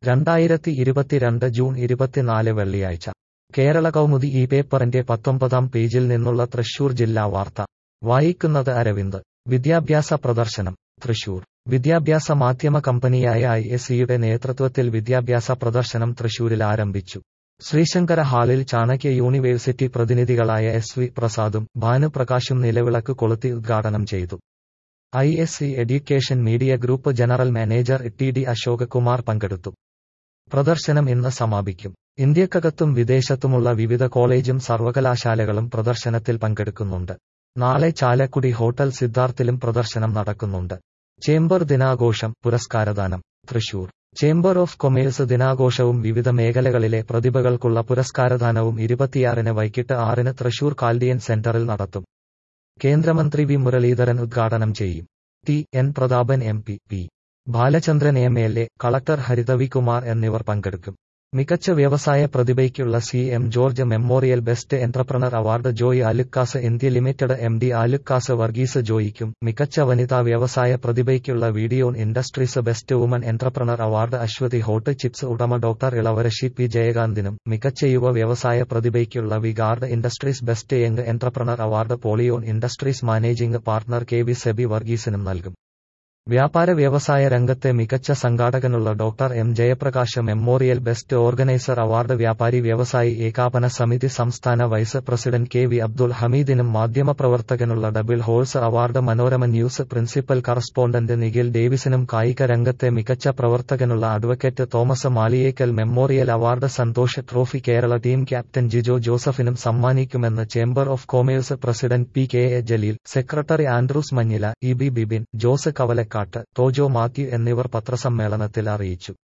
രണ്ടായിരത്തി ഇരുപത്തിരണ്ട് ജൂൺ ഇരുപത്തിനാല് വെള്ളിയാഴ്ച കേരള കൗമുദി ഈ പേപ്പറിന്റെ പത്തൊമ്പതാം പേജിൽ നിന്നുള്ള തൃശൂർ ജില്ലാ വാർത്ത വായിക്കുന്നത് അരവിന്ദ് വിദ്യാഭ്യാസ പ്രദർശനം തൃശൂർ വിദ്യാഭ്യാസ മാധ്യമ കമ്പനിയായ ഐ എസ് സിയുടെ നേതൃത്വത്തിൽ വിദ്യാഭ്യാസ പ്രദർശനം തൃശൂരിൽ ആരംഭിച്ചു ശ്രീശങ്കര ഹാളിൽ ചാണക്യ യൂണിവേഴ്സിറ്റി പ്രതിനിധികളായ എസ് വി പ്രസാദും ഭാനുപ്രകാശും നിലവിളക്ക് കൊളുത്തി ഉദ്ഘാടനം ചെയ്തു I S C education media group general manager T D Ashok Kumar പങ്കെടുത്തു പ്രദർശനം ഇന്ന് സമാപിക്കും ഇന്ത്യക്കകത്തും വിദേശത്തുമുള്ള വിവിധ കോളേജും സർവകലാശാലകളും പ്രദർശനത്തിൽ പങ്കെടുക്കുന്നുണ്ട് നാളെ ചാലക്കുടി ഹോട്ടൽ സിദ്ധാർത്ഥിലും പ്രദർശനം നടക്കുന്നുണ്ട് ചേംബർ ദിനാഘോഷം പുരസ്കാരദാനം തൃശൂർ ചേംബർ ഓഫ് കൊമേഴ്സ് ദിനാഘോഷവും വിവിധ മേഖലകളിലെ പ്രതിഭകൾക്കുള്ള പുരസ്കാരദാനവും ഇരുപത്തിയാറിന് വൈകിട്ട് ആറിന് തൃശൂർ കാൽഡിയൻ സെന്ററിൽ നടത്തും കേന്ദ്രമന്ത്രി വി മുരളീധരൻ ഉദ്ഘാടനം ചെയ്യും T N Prathapan M P P Balachandran M L A collector Harithavikumar എന്നിവർ പങ്കെടുക്കും മികച്ച വ്യവസായ പ്രതിഭയ്ക്കുള്ള C M George memorial best entrepreneur award Joy Alukkas India limited M D Alukkas Varghese ജോയിക്കും മികച്ച വനിതാ വ്യവസായ പ്രതിഭയ്ക്കുള്ള Videocon industries best woman entrepreneur award Aswathi hot chips ഉടമ ഡോക്ടർ ഇളവരശി പി ജയകാന്തിനും മികച്ച യുവ വ്യവസായ പ്രതിഭയ്ക്കുള്ള VGuard industries best young entrepreneur award Polyon industries managing partner K V Sebi വർഗീസിനും നൽകും വ്യാപാര വ്യവസായ രംഗത്തെ മികച്ച സംഘാടകനുള്ള doctor M Jayaprakash memorial best organiser award വ്യാപാരി വ്യവസായി ഏകാപന സമിതി സംസ്ഥാന vice president K V Abdul ഹമീദിനും മാധ്യമപ്രവർത്തകനുള്ള Double Horse award Manorama news principal correspondent Nikhil ഡേവിസിനും കായിക രംഗത്തെ മികച്ച പ്രവർത്തകനുള്ള advocate Thomas Maliyekkal memorial award Santosh trophy Kerala team captain Jijo ജോസഫിനും സമ്മാനിക്കുമെന്ന് chamber of commerce president P K A Jaleel secretary Andrews Manjila E B Bibin Jose Kavalakkat Tojo Mathew എന്നിവർ പത്രസമ്മേളനത്തിൽ അറിയിച്ചു